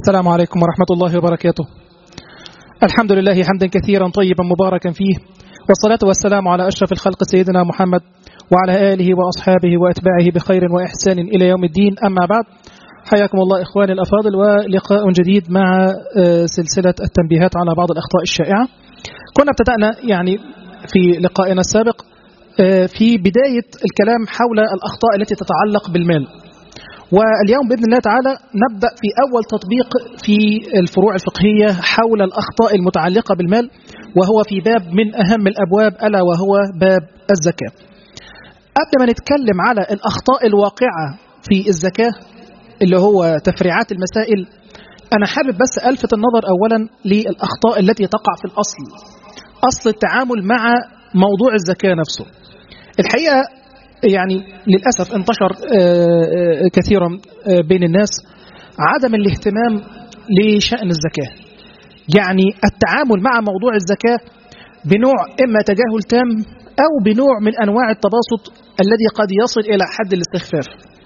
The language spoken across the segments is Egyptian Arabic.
السلام عليكم ورحمة الله وبركاته الحمد لله حمدا كثيرا طيبا مباركا فيه والصلاة والسلام على أشرف الخلق سيدنا محمد وعلى آله وأصحابه وأتباعه بخير وإحسان إلى يوم الدين أما بعد حياكم الله إخواني الأفاضل ولقاء جديد مع سلسلة التنبيهات على بعض الأخطاء الشائعة كنا ابتدأنا يعني في لقائنا السابق في بداية الكلام حول الأخطاء التي تتعلق بالمال واليوم بإذن الله تعالى نبدأ في أول تطبيق في الفروع الفقهية حول الأخطاء المتعلقة بالمال وهو في باب من أهم الأبواب ألا وهو باب الزكاة قبل ما نتكلم على الأخطاء الواقعة في الزكاة اللي هو تفريعات المسائل أنا حابب بس ألفت النظر أولا للأخطاء التي تقع في الأصل أصل التعامل مع موضوع الزكاة نفسه الحقيقة يعني للأسف انتشر كثيرا بين الناس عدم الاهتمام لشأن الزكاة يعني التعامل مع موضوع الزكاة بنوع إما تجاهل تام أو بنوع من أنواع التباسط الذي قد يصل إلى حد الاستخفاف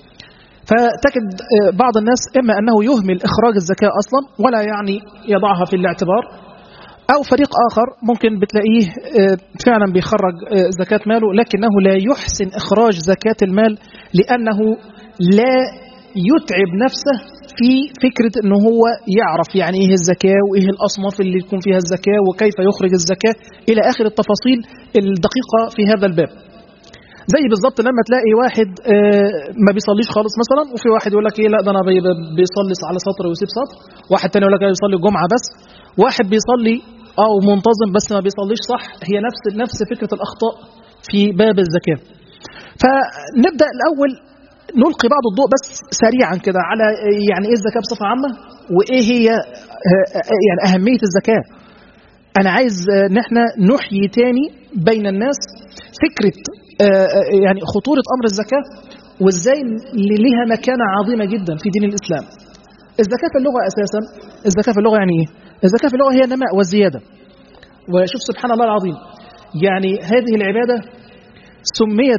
فتجد بعض الناس إما أنه يهمل إخراج الزكاة أصلا ولا يعني يضعها في الاعتبار أو فريق آخر ممكن بتلاقيه فعلا بيخرج زكاة ماله لكنه لا يحسن إخراج زكاة المال لأنه لا يتعب نفسه في فكرة أنه هو يعرف يعني إيه الزكاة وإيه الأصناف اللي يكون فيها الزكاة وكيف يخرج الزكاة إلى آخر التفاصيل الدقيقة في هذا الباب زي بالظبط لما تلاقي واحد ما بيصليش خالص مثلا وفي واحد يقول لك ايه لا ده انا بيصلي على سطر ويسيب سطر واحد تاني يقول لك بيصلي الجمعه بس واحد بيصلي او منتظم بس ما بيصليش صح هي نفس نفس فكره الاخطاء في باب الزكاه فنبدا الاول نلقي بعض الضوء بس سريعا كده على يعني ايه الزكاه بصفه عامه وايه هي يعني اهميه الزكاه انا عايز ان احنا نحيي تاني بين الناس فكره يعني خطوره امر الزكاه وازاي ليها مكانه عظيمه جدا في دين الاسلام الزكاه في اللغه اساسا الزكاه في اللغه يعني ايه الزكاه في اللغه هي النماء والزياده وشوف سبحان الله العظيم يعني هذه العباده سميت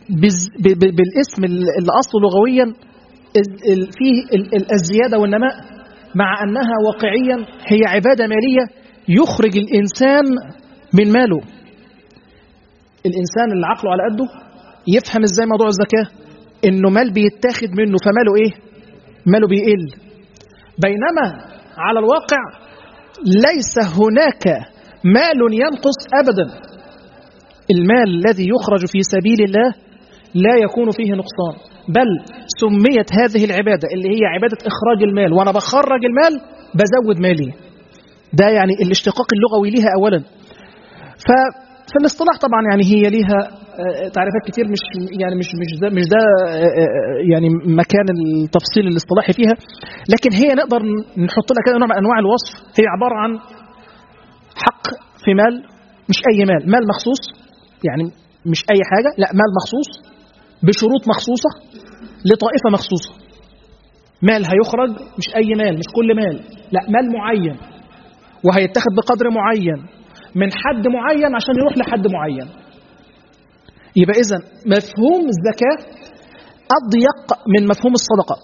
بالاسم اللي اصله لغويا فيه الزياده والنماء مع انها واقعيا هي عباده ماليه يخرج الانسان من ماله الانسان اللي عقله على قده يفهم ازاي موضوع الزكاه انه مال بيتاخد منه فماله ايه ماله بيقل بينما على الواقع ليس هناك مال ينقص ابدا المال الذي يخرج في سبيل الله لا يكون فيه نقصان بل سميت هذه العبادة اللي هي عبادة إخراج المال وأنا بخرج المال بزود مالي ده يعني الاشتقاق اللغوي ليها أولا ففي الاصطلاح طبعا يعني هي ليها تعريفات كتير مش يعني مش مش ده مش ده يعني مكان التفصيل الاصطلاحي فيها لكن هي نقدر نحط لها كده نوع من انواع الوصف هي عباره عن حق في مال مش اي مال مال مخصوص يعني مش اي حاجه لا مال مخصوص بشروط مخصوصه لطائفه مخصوصه مال هيخرج مش اي مال مش كل مال لا مال معين وهيتاخد بقدر معين من حد معين عشان يروح لحد معين يبقى إذا مفهوم الزكاة أضيق من مفهوم الصدقة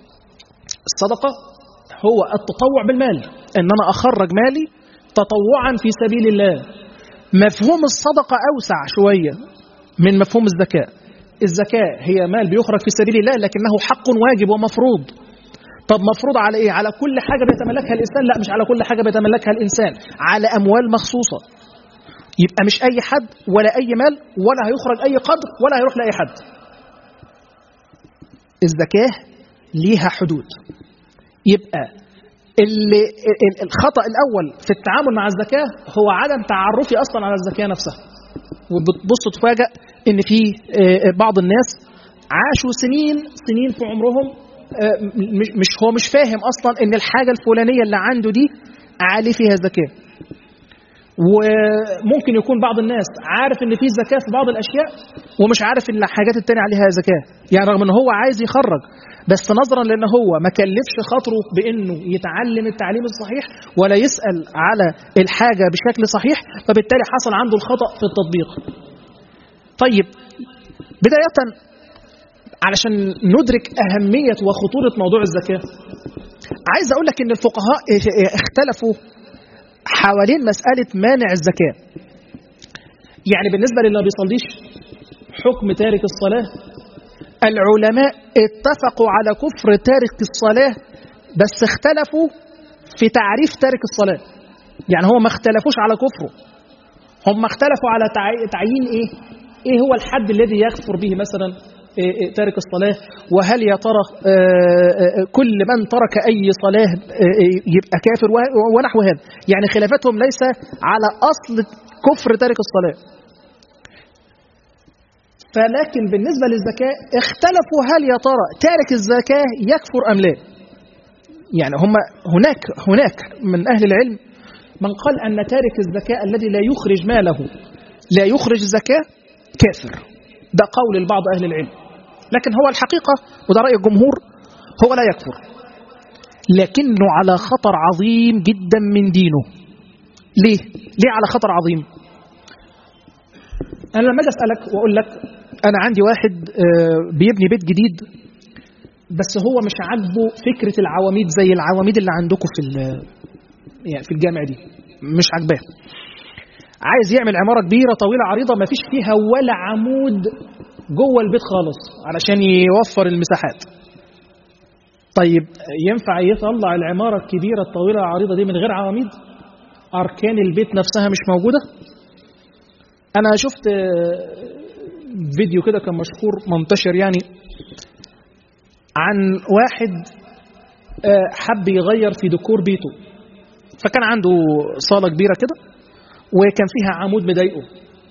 الصدقة هو التطوع بالمال أن أنا أخرج مالي تطوعا في سبيل الله مفهوم الصدقة أوسع شوية من مفهوم الزكاة الزكاة هي مال بيخرج في سبيل الله لكنه حق واجب ومفروض طب مفروض على ايه على كل حاجه بيتملكها الانسان لا مش على كل حاجه بيتملكها الانسان على اموال مخصوصه يبقى مش اي حد ولا اي مال ولا هيخرج اي قدر ولا هيروح لاي حد الزكاه ليها حدود يبقى اللي الخطا الاول في التعامل مع الزكاه هو عدم تعرفي اصلا على الزكاه نفسها وبتبص تفاجئ ان في بعض الناس عاشوا سنين سنين في عمرهم مش هو مش فاهم اصلا ان الحاجه الفلانيه اللي عنده دي عليه فيها زكاه وممكن يكون بعض الناس عارف ان في زكاه في بعض الاشياء ومش عارف ان الحاجات التانية عليها زكاه يعني رغم ان هو عايز يخرج بس نظرا لان هو ما كلفش خاطره بانه يتعلم التعليم الصحيح ولا يسال على الحاجه بشكل صحيح فبالتالي حصل عنده الخطا في التطبيق طيب بدايه علشان ندرك اهميه وخطوره موضوع الزكاه عايز أقول لك إن الفقهاء اختلفوا حوالين مسألة مانع الزكاة يعني بالنسبة للي ما بيصليش حكم تارك الصلاة العلماء اتفقوا على كفر تارك الصلاة بس اختلفوا في تعريف تارك الصلاة يعني هو ما اختلفوش على كفره هم اختلفوا على تعيين ايه ايه هو الحد الذي يكفر به مثلا تارك الصلاة وهل يا ترى كل من ترك أي صلاة يبقى كافر ونحو هذا يعني خلافاتهم ليس على أصل كفر تارك الصلاة فلكن بالنسبة للزكاة اختلفوا هل يا ترى تارك الزكاة يكفر أم لا يعني هم هناك هناك من أهل العلم من قال أن تارك الزكاة الذي لا يخرج ماله لا يخرج الزكاة كافر ده قول البعض أهل العلم لكن هو الحقيقة وده رأي الجمهور هو لا يكفر لكنه على خطر عظيم جدا من دينه ليه؟ ليه على خطر عظيم؟ أنا لما أجي أسألك وأقول لك أنا عندي واحد بيبني بيت جديد بس هو مش عاجبه فكرة العواميد زي العواميد اللي عندكم في يعني في الجامع دي مش عاجباه عايز يعمل عمارة كبيرة طويلة عريضة ما فيش فيها ولا عمود جوه البيت خالص علشان يوفر المساحات طيب ينفع يطلع العمارة الكبيرة الطويلة العريضة دي من غير عواميد أركان البيت نفسها مش موجودة أنا شفت فيديو كده كان مشهور منتشر يعني عن واحد حب يغير في ديكور بيته فكان عنده صالة كبيرة كده وكان فيها عمود مضايقه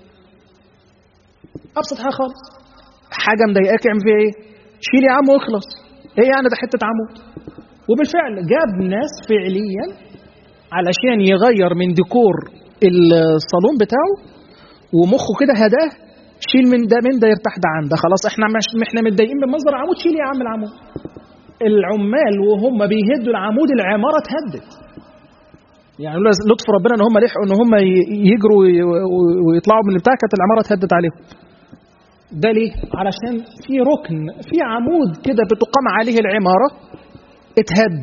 أبسط حاجة خالص حاجة مضايقاك اعمل فيها إيه؟ شيل يا عم واخلص إيه يعني ده حتة عمود وبالفعل جاب ناس فعليا علشان يغير من ديكور الصالون بتاعه ومخه كده هداه شيل من ده من ده يرتاح ده عن ده خلاص احنا مش احنا متضايقين من منظر عمود شيل يا عم العمود العمال وهم بيهدوا العمود العماره اتهدت يعني لطف ربنا ان هم لحقوا ان هم يجروا ويطلعوا من البتاع كانت العماره اتهدت عليهم ده ليه؟ علشان في ركن في عمود كده بتقام عليه العماره اتهد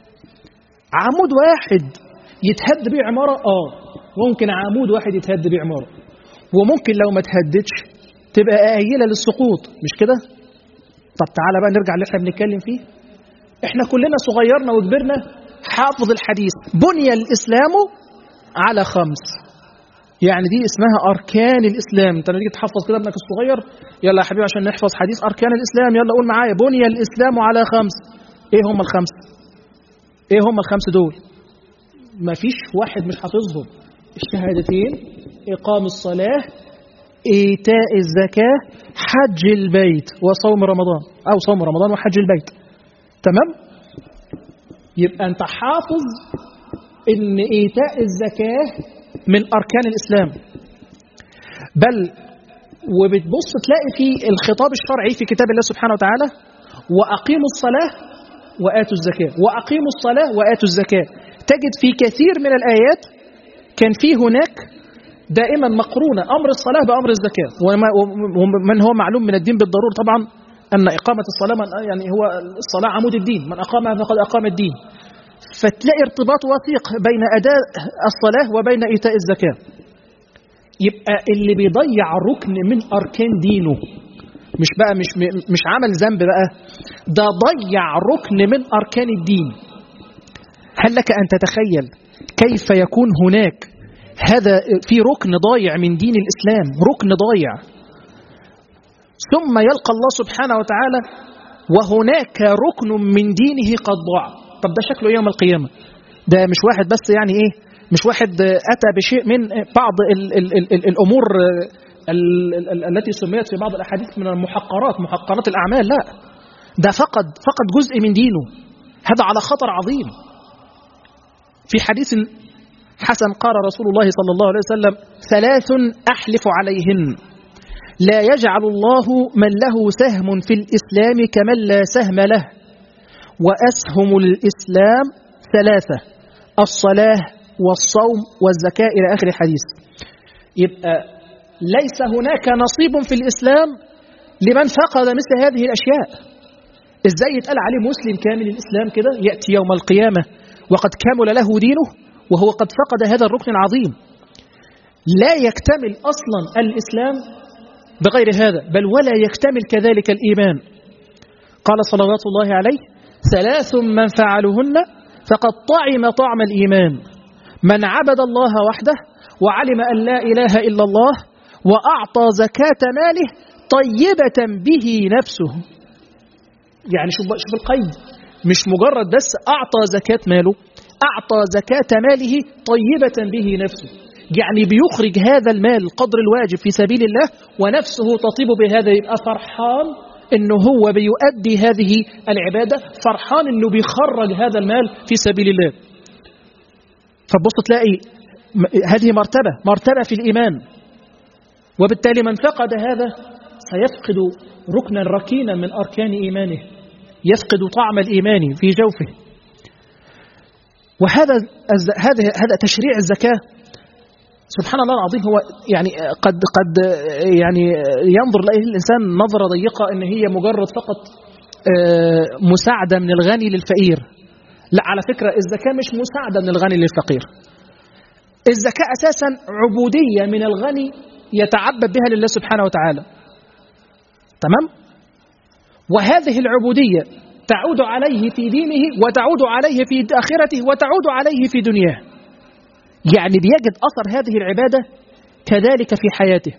عمود واحد يتهد بيه عماره اه ممكن عمود واحد يتهد بيه عماره وممكن لو ما تهددش تبقى قايله للسقوط مش كده طب تعالى بقى نرجع اللي احنا بنتكلم فيه احنا كلنا صغيرنا وكبرنا حافظ الحديث بني الاسلام على خمس يعني دي اسمها اركان الاسلام انت لما تيجي تحفظ كده ابنك الصغير يلا يا حبيبي عشان نحفظ حديث اركان الاسلام يلا قول معايا بني الاسلام على خمس ايه هم الخمس ايه هم الخمس دول مفيش واحد مش حافظهم الشهادتين إقام الصلاة إيتاء الزكاة حج البيت وصوم رمضان أو صوم رمضان وحج البيت تمام يبقى أنت حافظ إن إيتاء الزكاة من أركان الإسلام بل وبتبص تلاقي في الخطاب الشرعي في كتاب الله سبحانه وتعالى وأقيموا الصلاة وآتوا الزكاة وأقيموا الصلاة وآتوا الزكاة تجد في كثير من الآيات كان في هناك دائما مقرونة أمر الصلاة بأمر الزكاة ومن هو معلوم من الدين بالضرورة طبعا أن إقامة الصلاة من يعني هو الصلاة عمود الدين من أقامها فقد أقام الدين فتلاقي ارتباط وثيق بين أداء الصلاة وبين إيتاء الزكاة يبقى اللي بيضيع ركن من أركان دينه مش بقى مش مش عمل ذنب بقى ده ضيع ركن من أركان الدين هل لك أن تتخيل كيف يكون هناك هذا في ركن ضايع من دين الإسلام ركن ضايع ثم يلقى الله سبحانه وتعالى وهناك ركن من دينه قد ضاع طب ده شكله يوم القيامة ده مش واحد بس يعني إيه مش واحد أتى بشيء من بعض ال ال ال ال الأمور ال ال التي سميت في بعض الأحاديث من المحقرات محقرات الأعمال لا ده فقد فقد جزء من دينه هذا على خطر عظيم في حديث حسن قال رسول الله صلى الله عليه وسلم ثلاث أحلف عليهن لا يجعل الله من له سهم في الإسلام كمن لا سهم له وأسهم الإسلام ثلاثة الصلاة والصوم والزكاة إلى آخر الحديث يبقى ليس هناك نصيب في الإسلام لمن فقد مثل هذه الأشياء ازاي يتقال عليه مسلم كامل الإسلام كده يأتي يوم القيامة وقد كمل له دينه وهو قد فقد هذا الركن العظيم لا يكتمل أصلا الإسلام بغير هذا بل ولا يكتمل كذلك الإيمان قال صلوات الله عليه ثلاث من فعلهن فقد طعم طعم الإيمان من عبد الله وحده وعلم أن لا إله إلا الله وأعطى زكاة ماله طيبة به نفسه يعني شوف شوف القيد مش مجرد بس أعطى زكاة ماله أعطى زكاة ماله طيبة به نفسه يعني بيخرج هذا المال قدر الواجب في سبيل الله ونفسه تطيب بهذا يبقى فرحان انه هو بيؤدي هذه العبادة فرحان انه بيخرج هذا المال في سبيل الله فبص تلاقي هذه مرتبة مرتبة في الإيمان وبالتالي من فقد هذا سيفقد ركنا ركينا من أركان إيمانه يفقد طعم الإيمان في جوفه وهذا هذا هذا تشريع الزكاة سبحان الله العظيم هو يعني قد قد يعني ينظر إليه الإنسان نظرة ضيقة إن هي مجرد فقط مساعدة من الغني للفقير لا على فكرة الزكاة مش مساعدة من الغني للفقير الزكاة أساسا عبودية من الغني يتعبد بها لله سبحانه وتعالى تمام وهذه العبودية تعود عليه في دينه وتعود عليه في آخرته وتعود عليه في دنياه يعني بيجد أثر هذه العبادة كذلك في حياته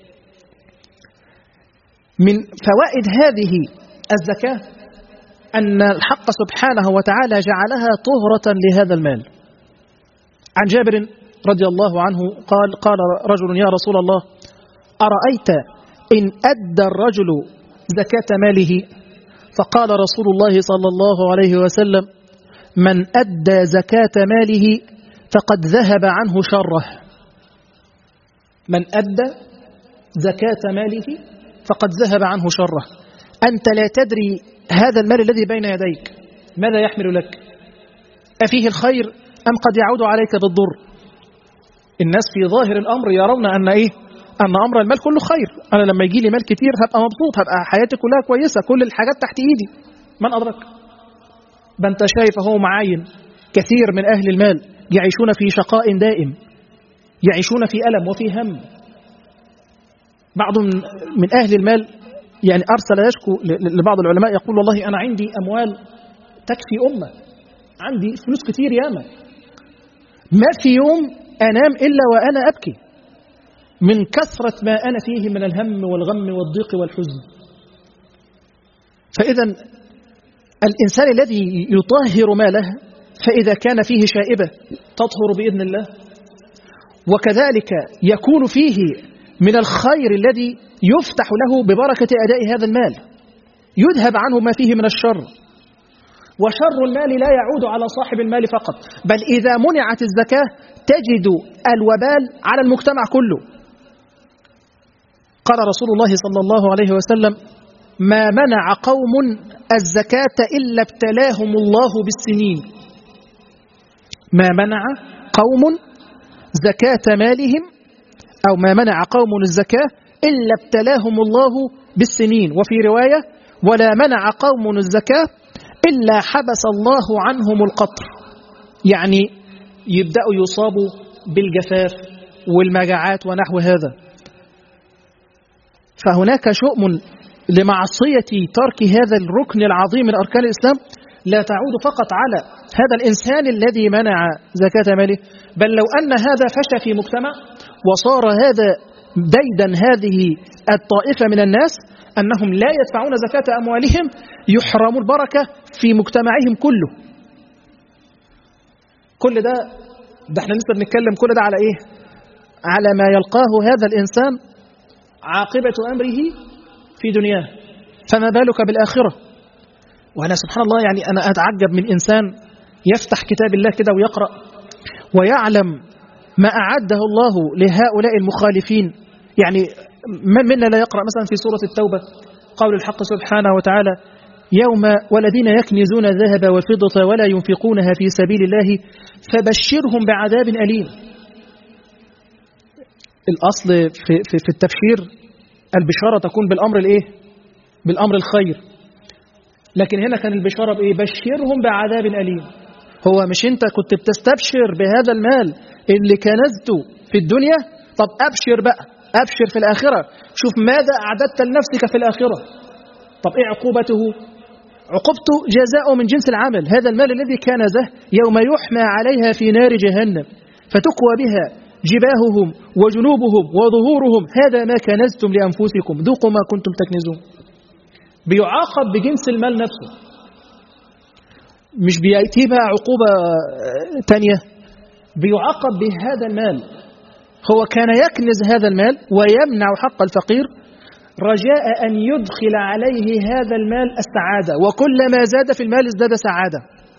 من فوائد هذه الزكاة أن الحق سبحانه وتعالى جعلها طهرة لهذا المال عن جابر رضي الله عنه قال قال رجل يا رسول الله أرأيت إن أدى الرجل زكاة ماله فقال رسول الله صلى الله عليه وسلم من أدى زكاة ماله فقد ذهب عنه شره من أدى زكاة ماله فقد ذهب عنه شره أنت لا تدري هذا المال الذي بين يديك ماذا يحمل لك أفيه الخير أم قد يعود عليك بالضر الناس في ظاهر الأمر يرون أن إيه أن أمر المال كله خير أنا لما يجي لي مال كتير هبقى مبسوط هبقى حياتي كلها كويسة كل الحاجات تحت إيدي من أدرك ده أنت شايف أهو معاين كثير من أهل المال يعيشون في شقاء دائم يعيشون في ألم وفي هم بعض من أهل المال يعني أرسل يشكو لبعض العلماء يقول والله أنا عندي أموال تكفي أمة عندي فلوس كتير ياما ما في يوم أنام إلا وأنا أبكي من كثرة ما أنا فيه من الهم والغم والضيق والحزن فإذا الإنسان الذي يطهر ماله فإذا كان فيه شائبة تطهر بإذن الله وكذلك يكون فيه من الخير الذي يفتح له ببركة أداء هذا المال يذهب عنه ما فيه من الشر وشر المال لا يعود على صاحب المال فقط بل إذا منعت الزكاة تجد الوبال على المجتمع كله قال رسول الله صلى الله عليه وسلم ما منع قوم الزكاة إلا ابتلاهم الله بالسنين ما منع قوم زكاة مالهم أو ما منع قوم الزكاة إلا ابتلاهم الله بالسنين وفي رواية ولا منع قوم الزكاة إلا حبس الله عنهم القطر يعني يبدأوا يصابوا بالجفاف والمجاعات ونحو هذا فهناك شؤم لمعصية ترك هذا الركن العظيم من أركان الإسلام لا تعود فقط على هذا الإنسان الذي منع زكاة ماله بل لو أن هذا فشى في مجتمع وصار هذا ديدا هذه الطائفة من الناس أنهم لا يدفعون زكاة أموالهم يحرموا البركة في مجتمعهم كله كل ده ده احنا لسه بنتكلم كل ده على ايه على ما يلقاه هذا الإنسان عاقبة أمره في دنياه فما بالك بالآخرة وأنا سبحان الله يعني أنا أتعجب من إنسان يفتح كتاب الله كده ويقرأ ويعلم ما أعده الله لهؤلاء المخالفين يعني من منا لا يقرأ مثلا في سورة التوبة قول الحق سبحانه وتعالى يوم والذين يكنزون الذهب والفضة ولا ينفقونها في سبيل الله فبشرهم بعذاب أليم الأصل في, في, في التبشير البشارة تكون بالأمر الإيه؟ بالأمر الخير لكن هنا كان البشارة بإيه بشرهم بعذاب أليم هو مش أنت كنت بتستبشر بهذا المال اللي كنزته في الدنيا طب أبشر بقى أبشر في الآخرة شوف ماذا أعددت لنفسك في الآخرة طب إيه عقوبته عقوبته جزاء من جنس العمل هذا المال الذي كنزه يوم يحمى عليها في نار جهنم فتكوى بها جباههم وجنوبهم وظهورهم هذا ما كنزتم لأنفسكم ذوقوا ما كنتم تكنزون بيعاقب بجنس المال نفسه مش بيأتي بقى عقوبة تانية بيعاقب بهذا المال هو كان يكنز هذا المال ويمنع حق الفقير رجاء أن يدخل عليه هذا المال السعادة وكلما زاد في المال ازداد سعادة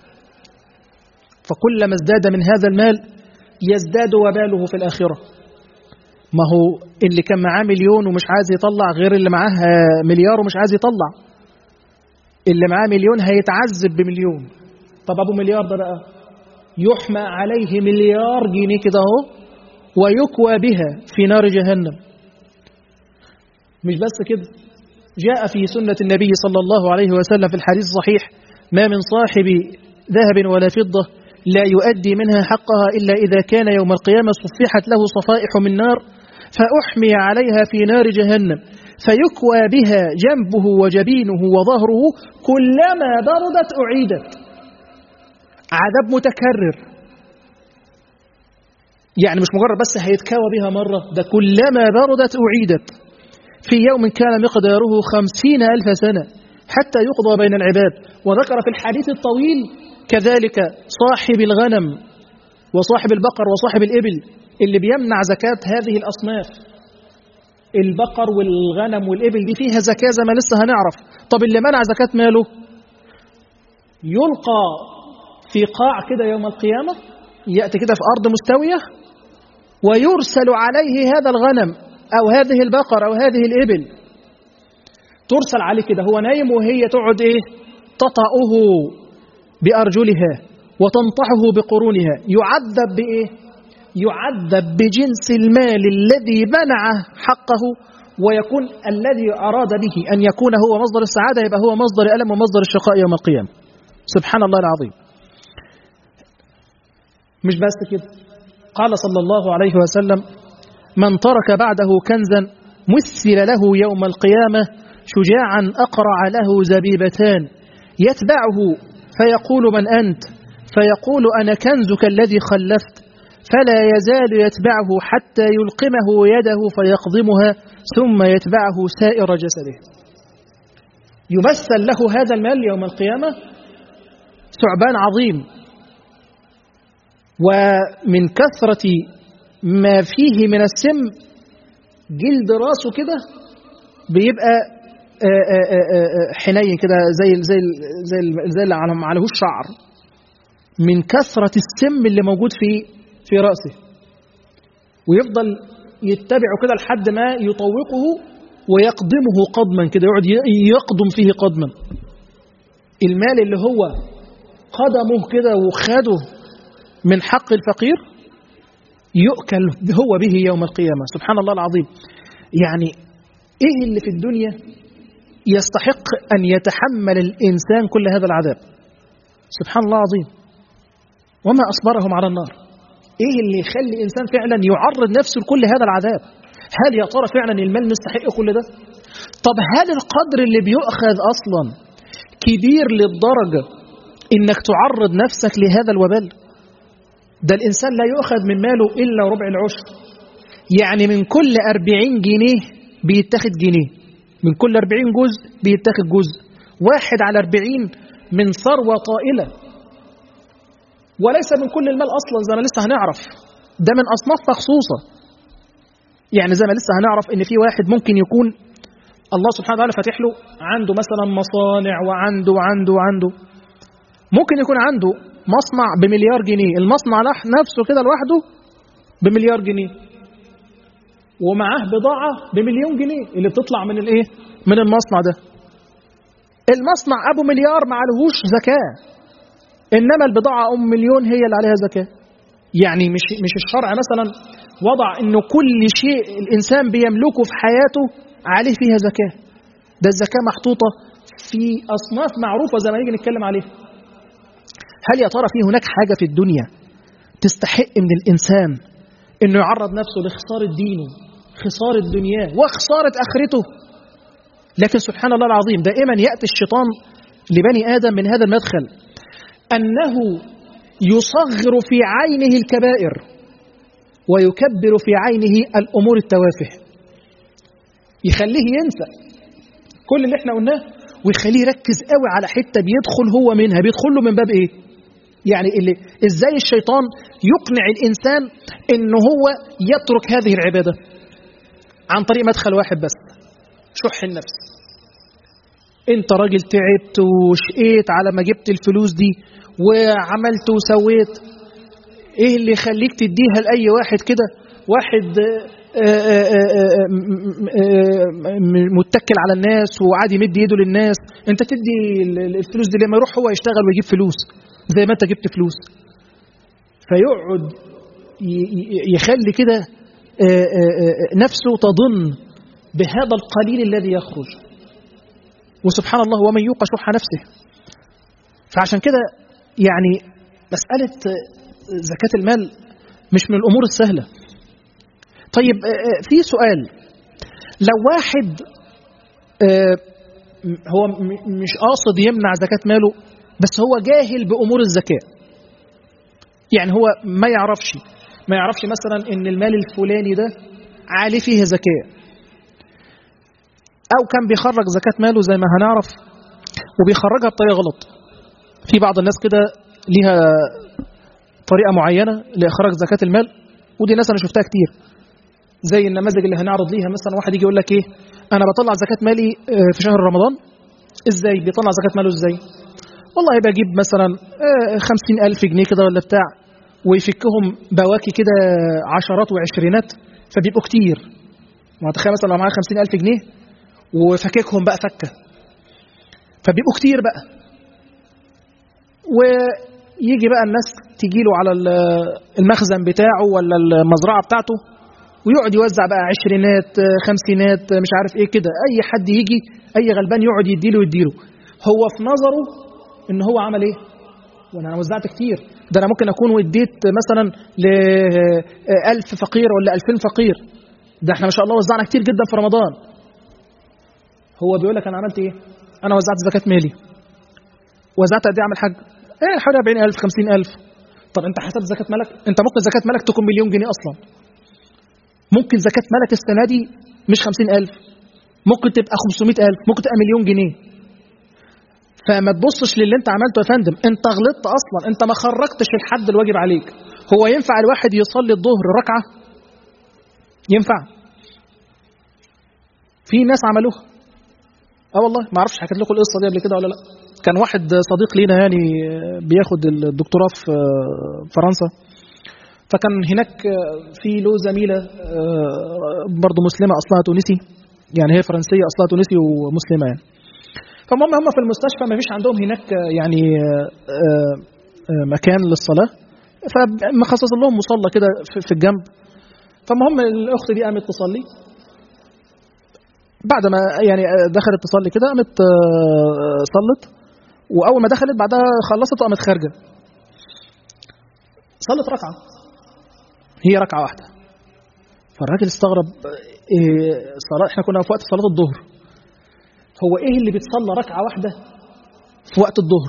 فكلما ازداد من هذا المال يزداد وباله في الآخرة ما هو اللي كان معاه مليون ومش عايز يطلع غير اللي معاه مليار ومش عايز يطلع اللي معاه مليون هيتعذب بمليون طب أبو مليار ده بقى يحمى عليه مليار جنيه كده اهو ويكوى بها في نار جهنم مش بس كده جاء في سنة النبي صلى الله عليه وسلم في الحديث الصحيح ما من صاحب ذهب ولا فضة لا يؤدي منها حقها إلا إذا كان يوم القيامة صفحت له صفائح من نار فأحمي عليها في نار جهنم فيكوى بها جنبه وجبينه وظهره كلما بردت أعيدت عذاب متكرر يعني مش مجرد بس هيتكوى بها مرة ده كلما بردت أعيدت في يوم كان مقداره خمسين ألف سنة حتى يقضى بين العباد وذكر في الحديث الطويل كذلك صاحب الغنم وصاحب البقر وصاحب الإبل اللي بيمنع زكاة هذه الأصناف البقر والغنم والإبل دي فيها زكاة زي ما لسه هنعرف طب اللي منع زكاة ماله يلقى في قاع كده يوم القيامة يأتي كده في أرض مستوية ويرسل عليه هذا الغنم أو هذه البقر أو هذه الإبل ترسل عليه كده هو نايم وهي تقعد إيه تطأه بأرجلها وتنطحه بقرونها يعذب بإيه يعذب بجنس المال الذي منعه حقه ويكون الذي أراد به أن يكون هو مصدر السعادة يبقى هو مصدر ألم ومصدر الشقاء يوم القيامة سبحان الله العظيم مش بس كده قال صلى الله عليه وسلم من ترك بعده كنزا مثل له يوم القيامة شجاعا أقرع له زبيبتان يتبعه فيقول من أنت فيقول أنا كنزك الذي خلفت فلا يزال يتبعه حتى يلقمه يده فيقضمها ثم يتبعه سائر جسده يمثل له هذا المال يوم القيامة ثعبان عظيم ومن كثرة ما فيه من السم جلد راسه كده بيبقى حنين كده زي زي زي زي اللي ما عليهوش شعر من كثرة السم اللي موجود في في رأسه ويفضل يتبعه كده لحد ما يطوقه ويقدمه قدما كده يقعد يقدم فيه قدما المال اللي هو قدمه كده وخده من حق الفقير يؤكل هو به يوم القيامة سبحان الله العظيم يعني إيه اللي في الدنيا يستحق أن يتحمل الإنسان كل هذا العذاب سبحان الله العظيم وما أصبرهم على النار إيه اللي يخلي إنسان فعلا يعرض نفسه لكل هذا العذاب هل يا ترى فعلا المال مستحق كل ده طب هل القدر اللي بيؤخذ أصلا كبير للدرجة إنك تعرض نفسك لهذا الوبال ده الإنسان لا يؤخذ من ماله إلا ربع العشر يعني من كل أربعين جنيه بيتاخد جنيه من كل أربعين جزء بيتاخد جزء واحد على أربعين من ثروة طائلة وليس من كل المال أصلا زي ما لسه هنعرف ده من أصناف مخصوصة يعني زي ما لسه هنعرف إن في واحد ممكن يكون الله سبحانه وتعالى فاتح له عنده مثلا مصانع وعنده وعنده وعنده ممكن يكون عنده مصنع بمليار جنيه المصنع نفسه كده لوحده بمليار جنيه ومعاه بضاعة بمليون جنيه اللي بتطلع من الايه من المصنع ده المصنع ابو مليار ما عليهوش زكاة انما البضاعة ام مليون هي اللي عليها زكاة يعني مش مش الشرع مثلا وضع انه كل شيء الانسان بيملكه في حياته عليه فيها زكاة ده الزكاة محطوطة في أصناف معروفة زي ما نيجي نتكلم عليها هل يا ترى في هناك حاجة في الدنيا تستحق من الإنسان إنه يعرض نفسه لخسارة دينه خسارة دنياه وخسارة آخرته لكن سبحان الله العظيم دائما يأتي الشيطان لبني آدم من هذا المدخل أنه يصغر في عينه الكبائر ويكبر في عينه الأمور التوافه يخليه ينسى كل اللي احنا قلناه ويخليه يركز قوي على حتة بيدخل هو منها بيدخل له من باب ايه يعني اللي ازاي الشيطان يقنع الإنسان ان هو يترك هذه العبادة عن طريق مدخل واحد بس شح النفس انت راجل تعبت وشقيت على ما جبت الفلوس دي وعملت وسويت ايه اللي يخليك تديها لاي واحد كده واحد متكل على الناس وقاعد يمد ايده للناس انت تدي الفلوس دي لما يروح هو يشتغل ويجيب فلوس زي ما انت جبت فلوس فيقعد يخلي كده نفسه تظن بهذا القليل الذي يخرج وسبحان الله ومن يوق شح نفسه فعشان كده يعني مسألة زكاة المال مش من الأمور السهلة طيب في سؤال لو واحد هو مش قاصد يمنع زكاة ماله بس هو جاهل بأمور الزكاة يعني هو ما يعرفش ما يعرفش مثلا ان المال الفلاني ده عليه فيه زكاة أو كان بيخرج زكاة ماله زي ما هنعرف وبيخرجها بطريقة غلط في بعض الناس كده ليها طريقة معينة لإخراج زكاة المال ودي ناس أنا شفتها كتير زي النماذج اللي هنعرض ليها مثلا واحد يجي يقول لك إيه أنا بطلع زكاة مالي في شهر رمضان إزاي بيطلع زكاة ماله إزاي والله بجيب مثلا خمسين ألف جنيه كده ولا بتاع ويفكهم بواكي كده عشرات وعشرينات فبيبقوا كتير ما تخيل مثلا لو معايا خمسين ألف جنيه وفككهم بقى فكة فبيبقوا كتير بقى ويجي بقى الناس تجي له على المخزن بتاعه ولا المزرعة بتاعته ويقعد يوزع بقى عشرينات خمسينات مش عارف ايه كده اي حد يجي اي غلبان يقعد يديله يديله هو في نظره ان هو عمل ايه وانا انا وزعت كتير ده انا ممكن اكون وديت مثلا ل 1000 فقير ولا 2000 فقير ده احنا ما شاء الله وزعنا كتير جدا في رمضان هو بيقول لك انا عملت ايه انا وزعت زكاه مالي وزعت قد ايه اعمل حاج ايه حوالي 40000 50000 طب انت حسبت زكاه مالك انت ممكن زكاه مالك تكون مليون جنيه اصلا ممكن زكاه مالك السنه دي مش 50000 ممكن تبقى 500000 ممكن تبقى مليون جنيه فما تبصش للي انت عملته يا فندم انت غلطت اصلا انت ما خرجتش الحد الواجب عليك هو ينفع الواحد يصلي الظهر ركعه ينفع في ناس عملوها اه والله ما اعرفش حكيت لكم القصه دي قبل كده ولا لا كان واحد صديق لينا يعني بياخد الدكتوراه في فرنسا فكان هناك في له زميله برضه مسلمه اصلها تونسي يعني هي فرنسيه اصلها تونسي ومسلمه يعني فالمهم هم في المستشفى ما فيش عندهم هناك يعني مكان للصلاه فمخصص لهم مصلى كده في الجنب فالمهم الاخت دي قامت تصلي بعد ما يعني دخلت تصلي كده قامت صلت واول ما دخلت بعدها خلصت وقامت خارجه صلت ركعه هي ركعه واحده فالراجل استغرب إيه صلاة احنا كنا في وقت صلاه الظهر هو ايه اللي بيتصلى ركعه واحده في وقت الظهر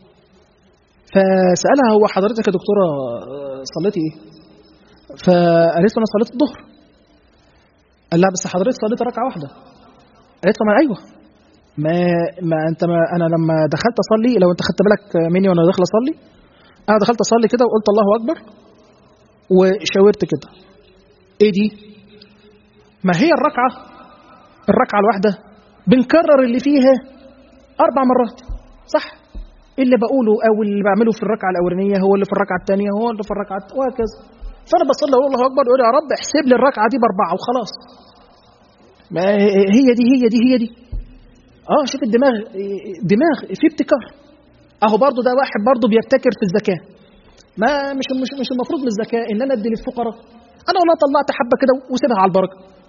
فسالها هو حضرتك يا دكتوره صليتي ايه فقالت له انا صليت الظهر قال لها بس حضرتك صليت ركعه واحده قالت له ما ايوه ما ما انت ما انا لما دخلت اصلي لو انت خدت بالك مني وانا داخل اصلي انا دخلت اصلي كده وقلت الله اكبر وشاورت كده ايه دي ما هي الركعه الركعه الواحده بنكرر اللي فيها اربع مرات صح اللي بقوله او اللي بعمله في الركعه الاولانيه هو اللي في الركعه الثانيه هو اللي في الركعه وهكذا فانا بصلي اقول الله اكبر يقول يا رب احسب لي الركعه دي باربعه وخلاص ما هي دي هي دي هي دي اه شوف الدماغ دماغ في ابتكار اهو برضه ده واحد برضه بيبتكر في الزكاه ما مش مش مش المفروض من الزكاه ان انا ادي للفقراء انا والله طلعت حبه كده وسيبها على البركه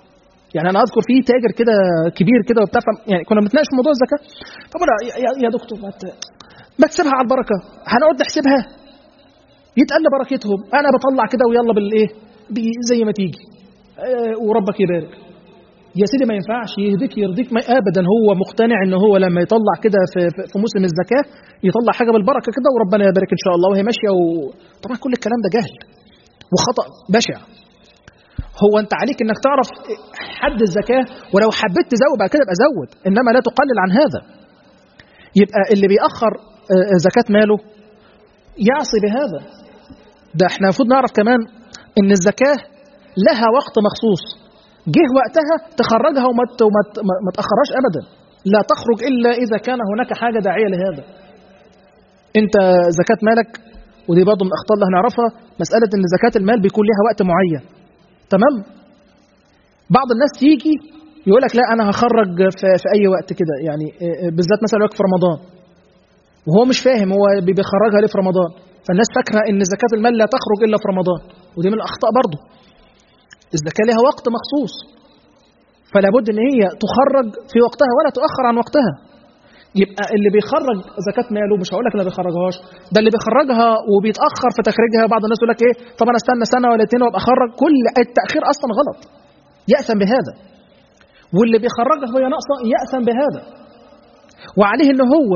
يعني انا اذكر في تاجر كده كبير كده وبتاع يعني كنا بنتناقش في موضوع الزكاه فبقول يا, يا دكتور ما ما تسيبها على البركه هنقعد نحسبها يتقل بركتهم انا بطلع كده ويلا بالايه زي ما تيجي أه وربك يبارك يا سيدي ما ينفعش يهديك يرضيك ما ابدا هو مقتنع ان هو لما يطلع كده في, في موسم الزكاه يطلع حاجه بالبركه كده وربنا يبارك ان شاء الله وهي ماشيه و... طبعا كل الكلام ده جهل وخطا بشع هو انت عليك انك تعرف حد الزكاه ولو حبيت تزود بعد كده يبقى زود انما لا تقلل عن هذا يبقى اللي بيأخر زكاه ماله يعصي بهذا ده احنا المفروض نعرف كمان ان الزكاه لها وقت مخصوص جه وقتها تخرجها وما ما تاخرهاش ابدا لا تخرج الا اذا كان هناك حاجه داعيه لهذا انت زكاه مالك ودي برضه من الاخطاء اللي هنعرفها مساله ان زكاه المال بيكون لها وقت معين تمام بعض الناس تيجي يقول لك لا انا هخرج في, في اي وقت كده يعني بالذات مثلا وقت في رمضان وهو مش فاهم هو بيخرجها ليه في رمضان فالناس فاكره ان زكاه المال لا تخرج الا في رمضان ودي من الاخطاء برضه الزكاه لها وقت مخصوص فلا بد ان هي تخرج في وقتها ولا تؤخر عن وقتها يبقى اللي بيخرج زكاه ماله مش هقول لك اللي ما بيخرجهاش ده اللي بيخرجها وبيتاخر في تخريجها بعض الناس يقول لك ايه طب انا استنى سنه ولا اتنين وابقى اخرج كل التاخير اصلا غلط ياثم بهذا واللي بيخرجها وهي ناقصه ياثم بهذا وعليه ان هو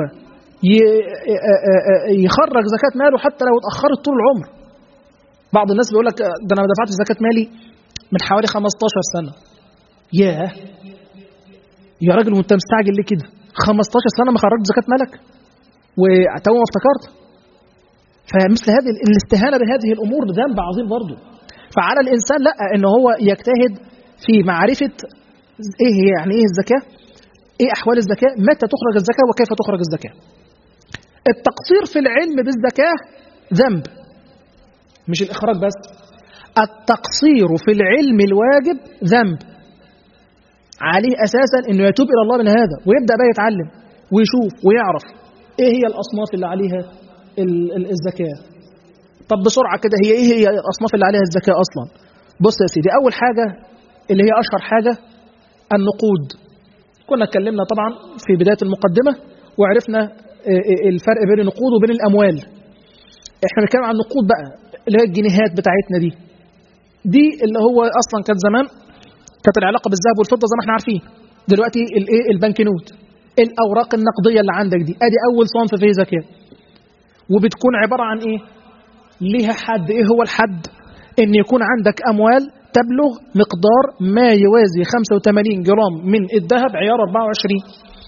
يخرج زكاه ماله حتى لو اتاخرت طول العمر بعض الناس بيقول لك ده انا ما دفعتش زكاه مالي من حوالي 15 سنه ياه يا راجل وانت مستعجل ليه كده 15 سنه ما خرجت زكاه مالك وتو ما افتكرت فمثل هذه الاستهانه بهذه الامور ذنب عظيم برضه فعلى الانسان لا ان هو يجتهد في معرفه ايه هي يعني ايه الزكاه ايه احوال الزكاه متى تخرج الزكاه وكيف تخرج الزكاه التقصير في العلم بالزكاه ذنب مش الاخراج بس التقصير في العلم الواجب ذنب عليه اساسا انه يتوب الى الله من هذا ويبدا بقى يتعلم ويشوف ويعرف ايه هي الاصناف اللي عليها الزكاه طب بسرعه كده هي ايه هي الاصناف اللي عليها الزكاه اصلا بص يا سيدي اول حاجه اللي هي اشهر حاجه النقود كنا اتكلمنا طبعا في بدايه المقدمه وعرفنا الفرق بين النقود وبين الاموال احنا بنتكلم عن النقود بقى اللي هي الجنيهات بتاعتنا دي دي اللي هو اصلا كانت زمان كانت العلاقه بالذهب والفضه زي ما احنا عارفين دلوقتي الايه البنك نوت الاوراق النقديه اللي عندك دي ادي اول صنف فيه زكاه وبتكون عباره عن ايه ليها حد ايه هو الحد ان يكون عندك اموال تبلغ مقدار ما يوازي 85 جرام من الذهب عيار 24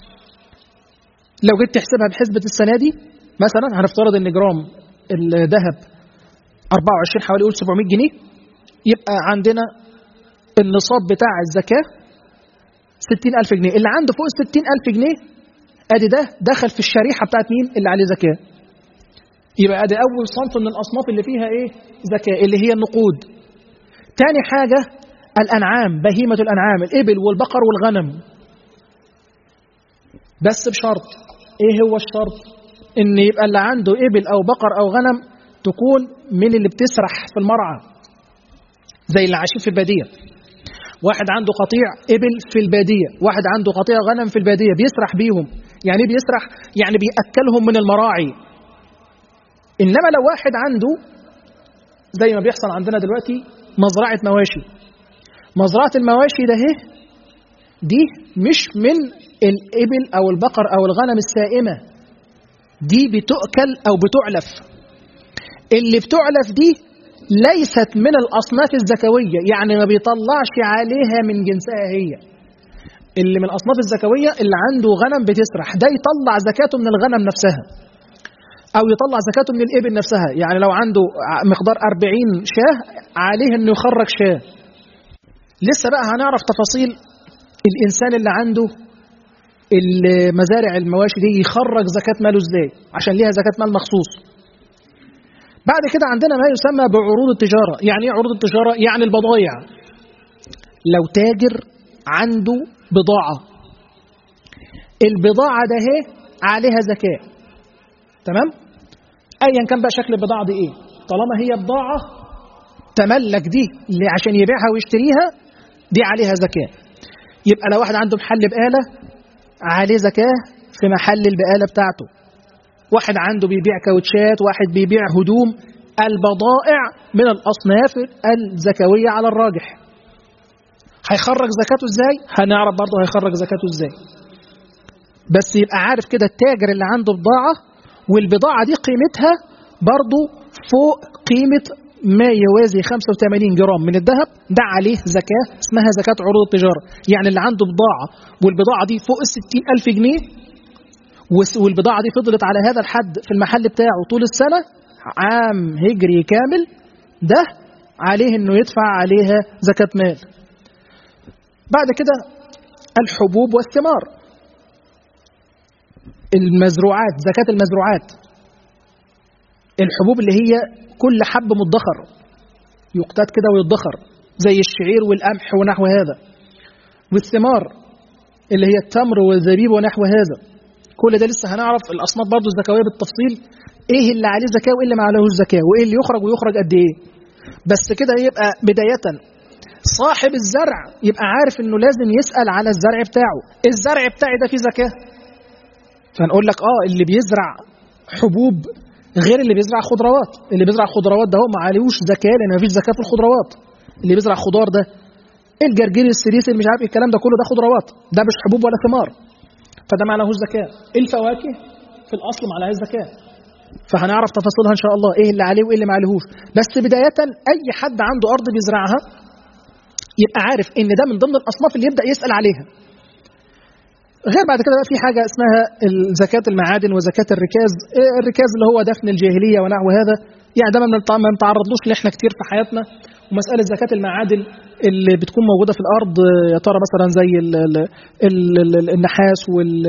لو جيت تحسبها بحسبه السنه دي مثلا هنفترض ان جرام الذهب 24 حوالي قول 700 جنيه يبقى عندنا النصاب بتاع الزكاة 60000 جنيه اللي عنده فوق 60000 جنيه ادي ده دخل في الشريحة بتاعت مين اللي عليه زكاة يبقى ادي اول صنف من الاصناف اللي فيها ايه زكاة اللي هي النقود تاني حاجة الانعام بهيمة الانعام الابل والبقر والغنم بس بشرط ايه هو الشرط ان يبقى اللي عنده ابل او بقر او غنم تكون من اللي بتسرح في المرعى زي اللي عايشين في الباديه واحد عنده قطيع ابل في الباديه واحد عنده قطيع غنم في الباديه بيسرح بيهم يعني بيسرح يعني بياكلهم من المراعي انما لو واحد عنده زي ما بيحصل عندنا دلوقتي مزرعه مواشي مزرعه المواشي ده اهي دي مش من الابل او البقر او الغنم السائمه دي بتؤكل او بتعلف اللي بتعلف دي ليست من الأصناف الزكوية يعني ما بيطلعش عليها من جنسها هي اللي من الأصناف الزكوية اللي عنده غنم بتسرح ده يطلع زكاته من الغنم نفسها أو يطلع زكاته من الإبل نفسها يعني لو عنده مقدار 40 شاه عليه أنه يخرج شاه لسه بقى هنعرف تفاصيل الإنسان اللي عنده المزارع المواشي دي يخرج زكاة ماله ازاي عشان ليها زكاة مال مخصوص بعد كده عندنا ما يسمى بعروض التجارة يعني ايه عروض التجارة يعني البضائع لو تاجر عنده بضاعة البضاعة ده هي عليها زكاة تمام ايا كان بقى شكل البضاعة دي ايه طالما هي بضاعة تملك دي اللي عشان يبيعها ويشتريها دي عليها زكاة يبقى لو واحد عنده محل بقالة عليه زكاة في محل البقالة بتاعته واحد عنده بيبيع كاوتشات واحد بيبيع هدوم البضائع من الأصناف الزكوية على الراجح هيخرج زكاته ازاي هنعرف برضه هيخرج زكاته ازاي بس يبقى عارف كده التاجر اللي عنده بضاعة والبضاعة دي قيمتها برضه فوق قيمة ما يوازي 85 جرام من الذهب ده عليه زكاة اسمها زكاة عروض التجارة يعني اللي عنده بضاعة والبضاعة دي فوق ال 60 ألف جنيه والبضاعة دي فضلت على هذا الحد في المحل بتاعه طول السنة عام هجري كامل ده عليه انه يدفع عليها زكاة مال بعد كده الحبوب والثمار المزروعات زكاة المزروعات الحبوب اللي هي كل حب مدخر يقتات كده ويدخر زي الشعير والقمح ونحو هذا والثمار اللي هي التمر والزبيب ونحو هذا كل ده لسه هنعرف الاصناف برضه الزكويه بالتفصيل ايه اللي عليه زكاه وايه اللي ما عليهوش زكاه وايه اللي يخرج ويخرج قد ايه بس كده يبقى بدايه صاحب الزرع يبقى عارف انه لازم يسال على الزرع بتاعه الزرع بتاعي ده فيه زكاه فنقول لك اه اللي بيزرع حبوب غير اللي بيزرع خضروات اللي بيزرع خضروات ده هو ما عليهوش زكاه لان ما فيش زكاه في الخضروات اللي بيزرع خضار ده الجرجير السريس اللي مش عارف ايه الكلام ده كله ده خضروات ده مش حبوب ولا ثمار فده ما عليهوش زكاه الفواكه في الاصل ما عليهاش زكاه فهنعرف تفاصيلها ان شاء الله ايه اللي عليه وايه اللي ما عليهوش بس بدايه اي حد عنده ارض بيزرعها يبقى عارف ان ده من ضمن الاصناف اللي يبدا يسال عليها غير بعد كده بقى في حاجه اسمها زكاه المعادن وزكاه الركاز الركاز اللي هو دفن الجاهليه ونحو هذا يعني ده ما نتعرضلوش احنا كتير في حياتنا ومساله زكاه المعادن اللي بتكون موجوده في الارض يا ترى مثلا زي ال ال ال النحاس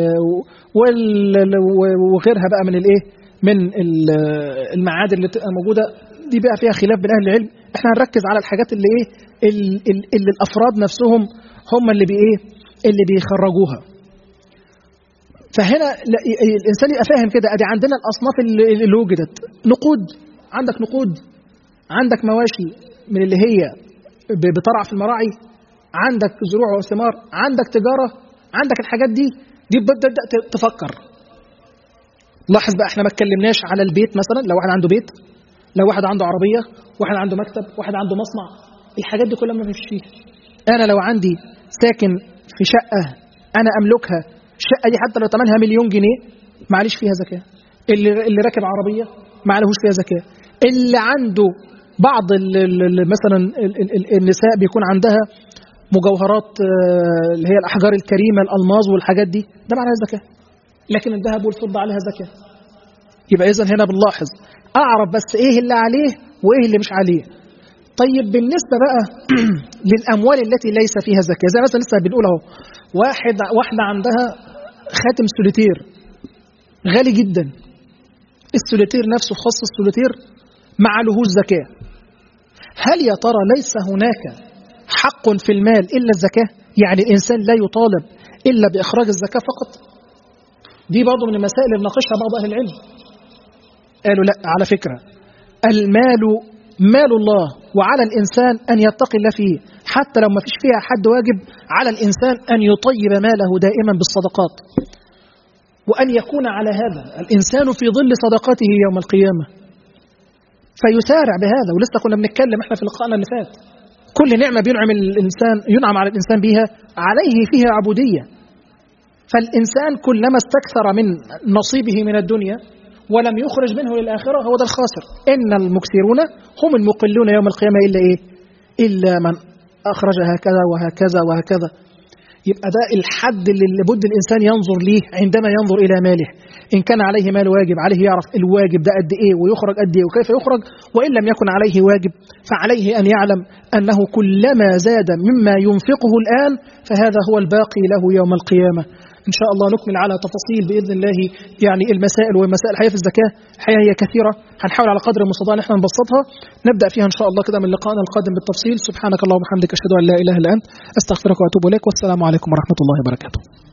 وغيرها بقى من الايه من المعادن اللي بتبقى موجوده دي بقى فيها خلاف بين اهل العلم احنا هنركز على الحاجات اللي ايه اللي الافراد نفسهم هم اللي بايه اللي بيخرجوها فهنا الانسان يبقى فاهم كده ادي عندنا الاصناف اللي, اللي وجدت نقود عندك نقود عندك مواشي من اللي هي بترعى في المراعي عندك زروع وثمار عندك تجاره عندك الحاجات دي دي بتبدا تفكر لاحظ بقى احنا ما اتكلمناش على البيت مثلا لو واحد عنده بيت لو واحد عنده عربيه واحد عنده مكتب واحد عنده مصنع الحاجات دي كلها ما فيش فيها انا لو عندي ساكن في شقه انا املكها الشقه دي حتى لو ثمنها مليون جنيه معليش فيها زكاه اللي اللي راكب عربيه ما عليهوش فيها زكاه اللي عنده بعض ال ال مثلا ال ال النساء بيكون عندها مجوهرات اللي هي الاحجار الكريمه الالماظ والحاجات دي ده معناها زكاه لكن الذهب والفضه عليها زكاه يبقى اذا هنا بنلاحظ اعرف بس ايه اللي عليه وايه اللي مش عليه طيب بالنسبه بقى للاموال التي ليس فيها زكاه زي مثلا لسه بنقول اهو واحد واحده عندها خاتم سوليتير غالي جدا السوليتير نفسه خاص السوليتير ما عليهوش زكاه هل يا ترى ليس هناك حق في المال الا الزكاه يعني الانسان لا يطالب الا باخراج الزكاه فقط دي برضه من المسائل اللي ناقشها بعض اهل العلم قالوا لا على فكره المال مال الله وعلى الإنسان أن يتقي الله فيه حتى لو ما فيش فيها حد واجب على الإنسان أن يطيب ماله دائما بالصدقات وأن يكون على هذا الإنسان في ظل صدقاته يوم القيامة فيسارع بهذا ولسه كنا بنتكلم احنا في لقائنا اللي فات كل نعمة بينعم الإنسان ينعم على الإنسان بها عليه فيها عبودية فالإنسان كلما استكثر من نصيبه من الدنيا ولم يخرج منه للآخرة هو ده الخاسر إن المكثرون هم المقلون يوم القيامة إلا إيه إلا من أخرج هكذا وهكذا وهكذا يبقى ده الحد اللي لابد الإنسان ينظر ليه عندما ينظر إلى ماله إن كان عليه مال واجب عليه يعرف الواجب ده قد إيه ويخرج قد إيه وكيف يخرج وإن لم يكن عليه واجب فعليه أن يعلم أنه كلما زاد مما ينفقه الآن فهذا هو الباقي له يوم القيامة إن شاء الله نكمل على تفاصيل بإذن الله يعني المسائل ومسائل الحياة في الزكاة الحقيقة هي كثيرة هنحاول على قدر المستطاع ان احنا نبسطها نبدأ فيها إن شاء الله كده من لقائنا القادم بالتفصيل سبحانك اللهم وبحمدك أشهد أن لا إله إلا أنت أستغفرك وأتوب إليك والسلام عليكم ورحمة الله وبركاته